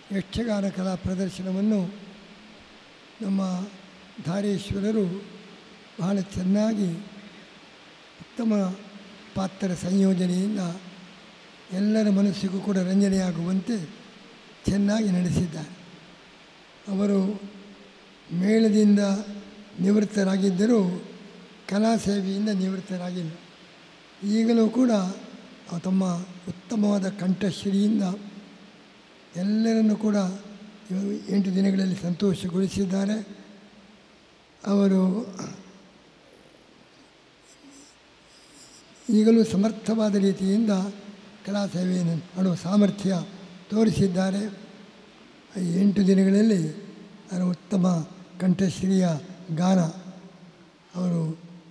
ಯಕ್ಷಗಾನ ಕಲಾ ಪ್ರದರ್ಶನವನ್ನು ನಮ್ಮ ಧಾರೇಶ್ವರರು ಬಹಳ ಚೆನ್ನಾಗಿ ಉತ್ತಮ ಪಾತ್ರ ಸಂಯೋಜನೆಯಿಂದ ಎಲ್ಲರ ಮನಸ್ಸಿಗೂ ಕೂಡ ರಂಜನೆಯಾಗುವಂತೆ ಚೆನ್ನಾಗಿ ನಡೆಸಿದ್ದಾರೆ ಅವರು ಮೇಳದಿಂದ ನಿವೃತ್ತರಾಗಿದ್ದರೂ ಕಲಾ ಸೇವೆಯಿಂದ ನಿವೃತ್ತರಾಗಿಲ್ಲ ಈಗಲೂ ಕೂಡ ಆ ತಮ್ಮ ಉತ್ತಮವಾದ ಕಂಠಶ್ರೀಯಿಂದ ಎಲ್ಲರನ್ನು ಕೂಡ ಇವ- ಎಂಟು ದಿನಗಳಲ್ಲಿ ಸಂತೋಷಗೊಳಿಸಿದ್ದಾರೆ ಅವರು ಈಗಲೂ ಸಮರ್ಥವಾದ ರೀತಿಯಿಂದ ಕಲಾ ಸೇವೆಯನ್ನು ಮಾಡುವ ಸಾಮರ್ಥ್ಯ ತೋರಿಸಿದ್ದಾರೆ ಈ ಎಂಟು ದಿನಗಳಲ್ಲಿ ಅವರ ಉತ್ತಮ ಕಂಠಶ್ರೀಯ ಗಾನ ಅವರು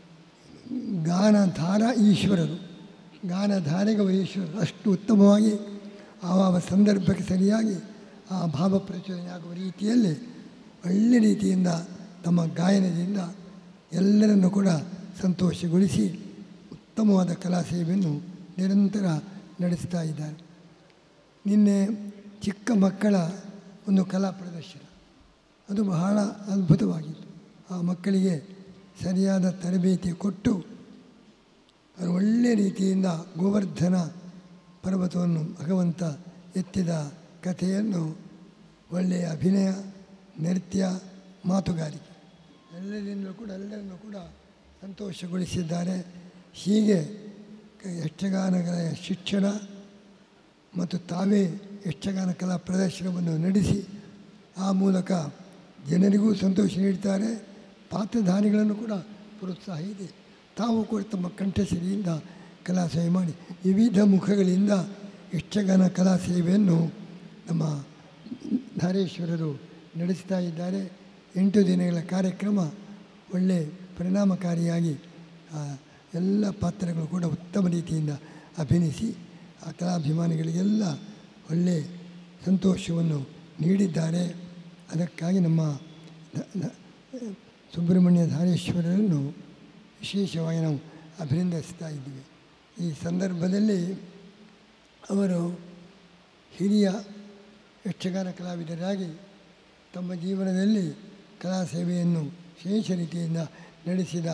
ಗಾನಧಾರ ಈಶ್ವರರು ಗಾನಧಾರೆಗೆ ಅವರು ಈಶ್ವರರು ಅಷ್ಟು ಉತ್ತಮವಾಗಿ ಆ ಸಂದರ್ಭಕ್ಕೆ ಸರಿಯಾಗಿ ಆ ಭಾವ ಪ್ರಚೋದನೆ ಆಗುವ ರೀತಿಯಲ್ಲಿ ಒಳ್ಳೆ ರೀತಿಯಿಂದ ತಮ್ಮ ಗಾಯನದಿಂದ ಎಲ್ಲರನ್ನು ಕೂಡ ಸಂತೋಷಗೊಳಿಸಿ ಉತ್ತಮವಾದ ಕಲಾ ಸೇವೆಯನ್ನು ನಿರಂತರ ನಡೆಸ್ತಾ ಇದ್ದಾರೆ ನಿನ್ನೆ ಚಿಕ್ಕ ಮಕ್ಕಳ ಒಂದು ಕಲಾ ಪ್ರದರ್ಶನ ಅದು ಬಹಳ ಅದ್ಭುತವಾಗಿತ್ತು ಆ ಮಕ್ಕಳಿಗೆ ಸರಿಯಾದ ತರಬೇತಿ ಕೊಟ್ಟು ಅವರು ಒಳ್ಳೆಯ ರೀತಿಯಿಂದ ಗೋವರ್ಧನ ಪರ್ವತವನ್ನು ಭಗವಂತ ಎತ್ತಿದ ಕಥೆಯನ್ನು ಒಳ್ಳೆಯ ಅಭಿನಯ ನೃತ್ಯ ಮಾತುಗಾರಿಕೆ ಎಲ್ಲರಿಂದಲೂ ಕೂಡ ಎಲ್ಲರನ್ನೂ ಕೂಡ ಸಂತೋಷಗೊಳಿಸಿದ್ದಾರೆ ಹೀಗೆ ಕ- ಯಕ್ಷಗಾನಗಳ ಶಿಕ್ಷಣ ಮತ್ತು ತಾವೇ ಯಕ್ಷಗಾನ ಕಲಾ ಪ್ರದರ್ಶನವನ್ನು ನಡೆಸಿ ಆ ಮೂಲಕ ಜನರಿಗೂ ಸಂತೋಷ ನೀಡ್ತಾರೆ ಪಾತ್ರಧಾರಿಗಳನ್ನು ಕೂಡ ಪ್ರೋತ್ಸಾಹ ಇದೆ ತಾವು ಕೂಡ ತಮ್ಮ ಕಂಠಸಿರಿಯಿಂದ ಕಲಾ ಸೇವೆ ಮಾಡಿ ವಿವಿಧ ಮುಖಗಳಿಂದ ಯಕ್ಷಗಾನ ಕಲಾ ಸೇವೆಯನ್ನು ನಮ್ಮ ಧಾರೇಶ್ವರರು ನಡೆಸ್ತಾ ಇದ್ದಾರೆ ಎಂಟು ದಿನಗಳ ಕಾರ್ಯಕ್ರಮ ಒಳ್ಳೆ ಪರಿಣಾಮಕಾರಿಯಾಗಿ ಆ, ಎಲ್ಲ ಪಾತ್ರಗಳು ಕೂಡ ಉತ್ತಮ ರೀತಿಯಿಂದ ಅಭಿನಯಿಸಿ ಆ ಕಲಾಭಿಮಾನಿಗಳಿಗೆಲ್ಲ ಒಳ್ಳೆ ಸಂತೋಷವನ್ನು ನೀಡಿದ್ದಾರೆ ಅದಕ್ಕಾಗಿ ನಮ್ಮ ದ- ದ- ಸುಬ್ರಹ್ಮಣ್ಯ ಧಾರೇಶ್ವರರನ್ನು ವಿಶೇಷವಾಗಿ ನಾವು ಅಭಿನಂದಿಸ್ತಾ ಇದ್ದೀವಿ ಈ ಸಂದರ್ಭದಲ್ಲಿ ಅವರು ಹಿರಿಯ ಯಕ್ಷಗಾನ ಕಲಾವಿದರಾಗಿ ತಮ್ಮ ಜೀವನದಲ್ಲಿ ಕಲಾ ಸೇವೆಯನ್ನು ವಿಶೇಷ ರೀತಿಯಿಂದ ನಡೆಸಿದ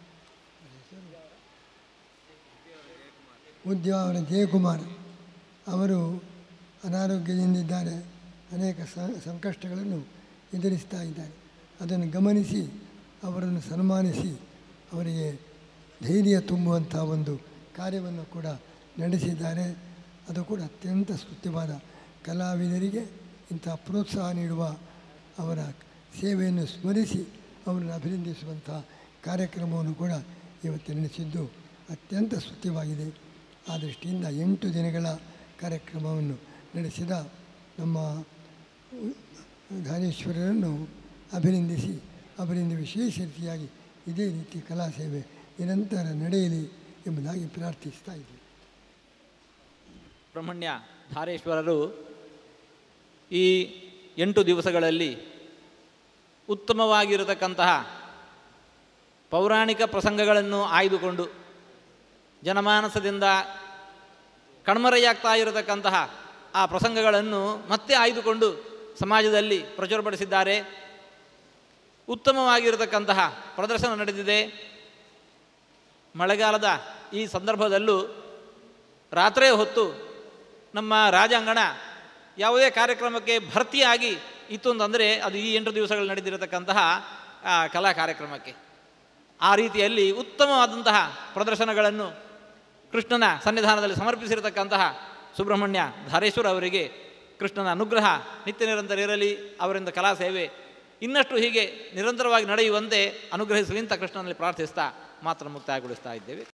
ಉದ್ಯಾವರ ಜಯಕುಮಾರ್ ಅವರು ಅನಾರೋಗ್ಯದಿಂದಿದ್ದಾರೆ ಅನೇಕ ಸ- ಸಂಕಷ್ಟಗಳನ್ನು ಎದುರಿಸ್ತಾ ಇದ್ದಾರೆ ಅದನ್ನು ಗಮನಿಸಿ ಅವರನ್ನು ಸನ್ಮಾನಿಸಿ ಅವರಿಗೆ ಧೈರ್ಯ ತುಂಬುವಂಥ ಒಂದು ಕಾರ್ಯವನ್ನು ಕೂಡ ನಡೆಸಿದ್ದಾರೆ ಅದು ಕೂಡ ಅತ್ಯಂತ ಸ್ತುತ್ಯವಾದ ಕಲಾವಿದರಿಗೆ ಇಂಥ ಪ್ರೋತ್ಸಾಹ ನೀಡುವ ಅವರ ಸೇವೆಯನ್ನು ಸ್ಮರಿಸಿ ಅವರನ್ನು ಅಭಿನಂದಿಸುವಂಥ ಕಾರ್ಯಕ್ರಮವನ್ನು ಕೂಡ ಇವತ್ತು ನಡೆಸಿದ್ದು ಅತ್ಯಂತ ಸ್ತುತ್ಯವಾಗಿದೆ ಆ ದೃಷ್ಟಿಯಿಂದ ಎಂಟು ದಿನಗಳ ಕಾರ್ಯಕ್ರಮವನ್ನು ನಡೆಸಿದ ನಮ್ಮ ಧಾರೇಶ್ವರರನ್ನು ಅಭಿನಂದಿಸಿ ಅವರಿಂದ ವಿಶೇಷ ರೀತಿಯಾಗಿ ಇದೇ ರೀತಿ ಕಲಾ ಸೇವೆ ನಿರಂತರ ನಡೆಯಲಿ ಎಂಬುದಾಗಿ ಪ್ರಾರ್ಥಿಸ್ತಾ ಇದ್ದೀವಿ ಸುಬ್ರಹ್ಮಣ್ಯ ಧಾರೇಶ್ವರರು ಈ ಎಂಟು ದಿವಸಗಳಲ್ಲಿ ಉತ್ತಮವಾಗಿರತಕ್ಕಂತಹ ಪೌರಾಣಿಕ ಪ್ರಸಂಗಗಳನ್ನು ಆಯ್ದುಕೊಂಡು ಜನಮಾನಸದಿಂದ ಕಣ್ಮರೆಯಾಗ್ತಾ ಇರತಕ್ಕಂತಹ ಆ ಪ್ರಸಂಗಗಳನ್ನು ಮತ್ತೆ ಆಯ್ದುಕೊಂಡು ಸಮಾಜದಲ್ಲಿ ಪ್ರಚುರಪಡಿಸಿದ್ದಾರೆ ಉತ್ತಮವಾಗಿರತಕ್ಕಂತಹ ಪ್ರದರ್ಶನ ನಡೆದಿದೆ ಮಳೆಗಾಲದ ಈ ಸಂದರ್ಭದಲ್ಲೂ ರಾತ್ರಿ ಹೊತ್ತು ನಮ್ಮ ರಾಜಾಂಗಣ ಯಾವುದೇ ಕಾರ್ಯಕ್ರಮಕ್ಕೆ ಭರ್ತಿಯಾಗಿ ಇತ್ತು ಅಂತಂದರೆ ಅದು ಈ ಎಂಟು ದಿವಸಗಳು ನಡೆದಿರತಕ್ಕಂತಹ ಆ, ಕಲಾ ಕಾರ್ಯಕ್ರಮಕ್ಕೆ ಆ ರೀತಿಯಲ್ಲಿ ಉತ್ತಮವಾದಂತಹ ಪ್ರದರ್ಶನಗಳನ್ನು ಕೃಷ್ಣನ ಸನ್ನಿಧಾನದಲ್ಲಿ ಸಮರ್ಪಿಸಿರತಕ್ಕಂತಹ ಸುಬ್ರಹ್ಮಣ್ಯ ಧಾರೇಶ್ವರ ಅವರಿಗೆ ಕೃಷ್ಣನ ಅನುಗ್ರಹ ನಿತ್ಯ ನಿರಂತರ ಇರಲಿ ಅವರಿಂದ ಕಲಾ ಸೇವೆ ಇನ್ನಷ್ಟು ಹೀಗೆ ನಿರಂತರವಾಗಿ ನಡೆಯುವಂತೆ ಅನುಗ್ರಹಿಸಲಿ ಅಂತ ಕೃಷ್ಣನಲ್ಲಿ ಪ್ರಾರ್ಥಿಸ್ತಾ ಮಾತ್ರ ಮುಕ್ತಾಯಗೊಳಿಸ್ತಾ ಇದ್ದೇವೆ